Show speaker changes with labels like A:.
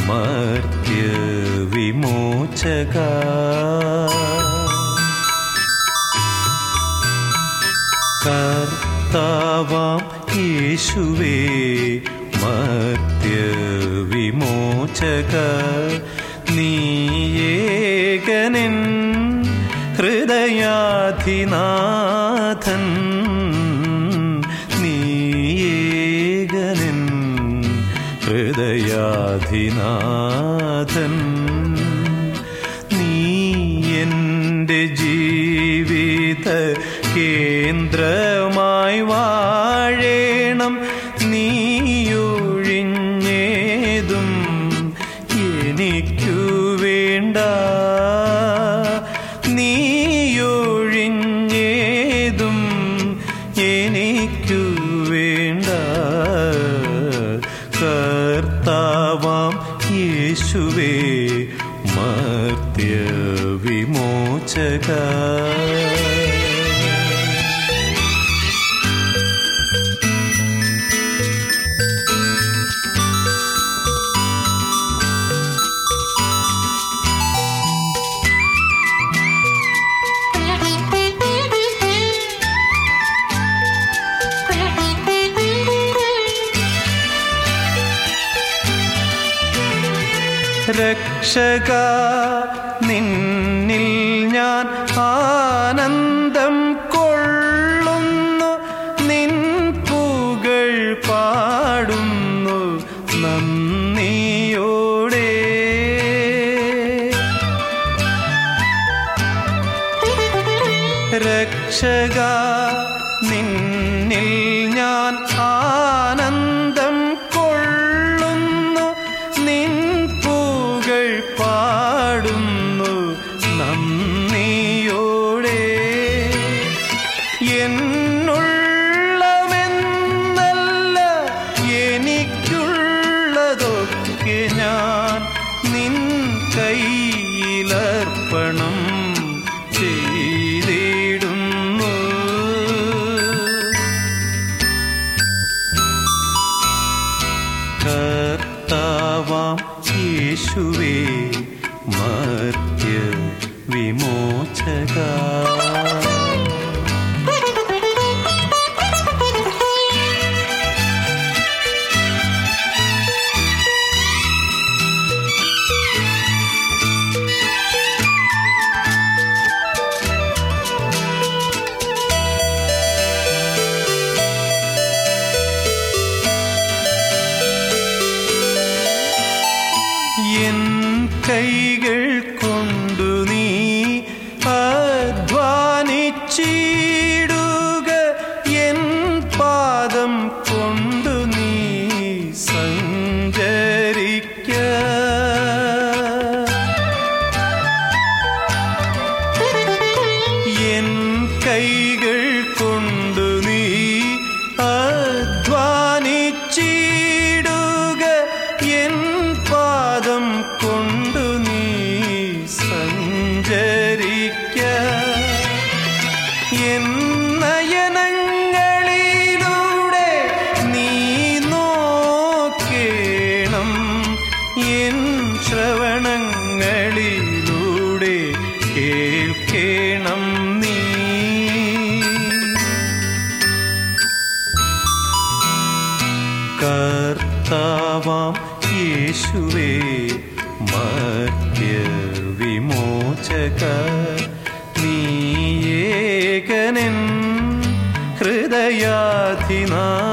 A: മർത്യ വിമോചക കർത്താവാം യേശുവേ മർത്യ വിമോചക നീയേകനൻ ഹൃദയാധിനാഥൻ നീയേകനൻ ഹൃദയാധിനാഥൻ നീ എൻ്റെ ജീവിത കേന്ദ്രമായി വാഴേണം നീയൊഴിഞ്ഞേതും എനിക്കു വേണ്ട നീയൊഴിഞ്ഞേതും എനിക്കു വേണ്ട കർത്താവാം യേശുവേ മർത്യ വിമോചക രക്ഷക നിന്നിൽ ഞാൻ ആനന്ദം കൊള്ളുന്നു നിൻ പൂകൾ പാടുന്നു നന്ദിയോടെ രക്ഷക നിന്നിൽ ഞാൻ ആനന്ദം കൊള്ളുന്നു നിൻ പൂകൾ പാടുന്നു നന്ദിയോടെ എന്നുള്ളമെന്നല്ല എനിക്കുള്ളതൊക്കെ ഞാൻ നിൻ കയ്യിലർപ്പണം ചെയ്തിടുന്നു കർത്താവാം യേശുവേ മർത്യ വിമോചക എൻ കൈകൾ കൊണ്ടു നീ അധ്വാനിച്ചിടുക എൻ പാദം കൊണ്ടു നീ സഞ്ചരിക്ക എൻ കൈകൾ കൊണ്ടു നീ അധ്വാനിച്ചിടുക എൻ പാദം കൊണ്ടു നീ സഞ്ചരിക്ക എൻ നയനങ്ങളിലൂടെ നീ നോക്കേണം എൻ ശ്രവണങ്ങളിലൂടെ കേൾക്കേണം നീ കർത്താവാം യേശുവേ മർത്യ വിമോചക നീയേകനൻ ഹൃദയാധിനാഥൻ